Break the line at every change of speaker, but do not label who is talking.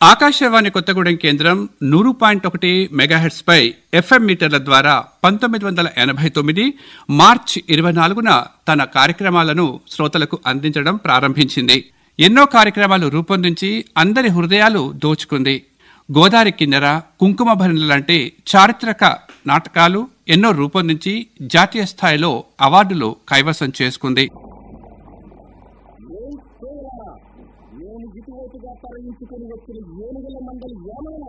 ఆకాశవాణి కొత్తగూడెం కేంద్రం నూరు పాయింట్ ఒకటి మెగాహెట్స్ పై ఎఫ్ఎం మీటర్ల ద్వారా పంతొమ్మిది వందల ఎనభై తొమ్మిది మార్చి ఇరవై నాలుగున తన కార్యక్రమాలను శ్రోతలకు అందించడం ప్రారంభించింది ఎన్నో కార్యక్రమాలు రూపొందించి అందరి హృదయాలు దోచుకుంది గోదారి కిన్నెర కుంకుమ భరణి లాంటి చారిత్రక నాటకాలు ఎన్నో రూపొందించి జాతీయ స్థాయిలో అవార్డులు కైవసం చేసుకుంది
నేను ఇటువైపుగా తరలించుకుని వచ్చిన ఏనుగుల మండలి ఏమైనా